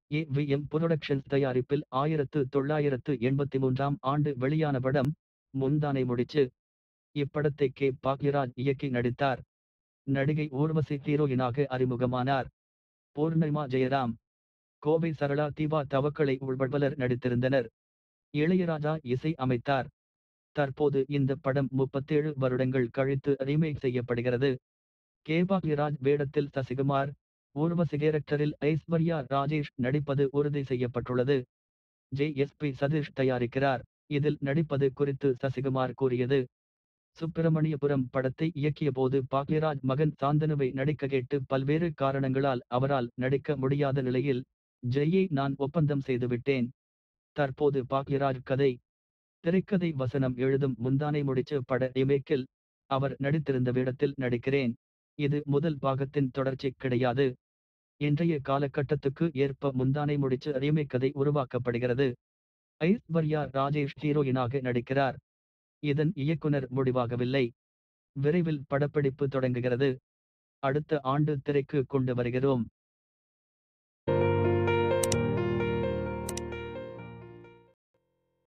A V M productions தயாரிப்பில் ஆயிரத்து தொள்ளாயிரத்து எண்பத்தி மூன்றாம் ஆண்டு வெளியான படம் முந்தானை முடிச்சு இப்படத்தை கே பாக்யராஜ் இயக்கி நடித்தார் நடிகை ஊர்வசி ஹீரோயினாக அறிமுகமானார் பூர்ணிமா ஜெயராம் கோவை சரளா தீபா தவக்களை உள்பட நடித்திருந்தனர் இளையராஜா இசை அமைத்தார் தற்போது இந்த படம் முப்பத்தேழு வருடங்கள் கழித்து ரீமேக் செய்யப்படுகிறது கே பாக்யராஜ் வேடத்தில் சசிகுமார் ஊர்வசி கேரக்டரில் ஐஸ்வர்யா ராஜேஷ் நடிப்பது உறுதி செய்யப்பட்டுள்ளது ஜே எஸ் பி சதீஷ் தயாரிக்கிறார் இதில் நடிப்பது குறித்து சசிகுமார் கூறியது சுப்பிரமணியபுரம் படத்தை இயக்கிய போது பாக்யராஜ் மகன் சாந்தனுவை நடிக்க கேட்டு பல்வேறு காரணங்களால் அவரால் நடிக்க முடியாத நிலையில் ஜெயை நான் ஒப்பந்தம் செய்துவிட்டேன் தற்போது பாக்யராஜ் கதை திரைக்கதை வசனம் எழுதும் முந்தானை முடிச்சு பட ரிமேக்கில் அவர் நடித்திருந்த வேடத்தில் நடிக்கிறேன் இது முதல் பாகத்தின் தொடர்ச்சி கிடையாது இன்றைய காலகட்டத்துக்கு ஏற்ப முந்தானை முடிச்சு ரீமேக் கதை உருவாக்கப்படுகிறது ஐஸ்வர்யா ராஜேஷ் ஹீரோயினாக நடிக்கிறார் இதன் இயக்குனர் முடிவாகவில்லை விரைவில் படப்பிடிப்பு தொடங்குகிறது அடுத்த ஆண்டு திரைக்கு கொண்டு வருகிறோம்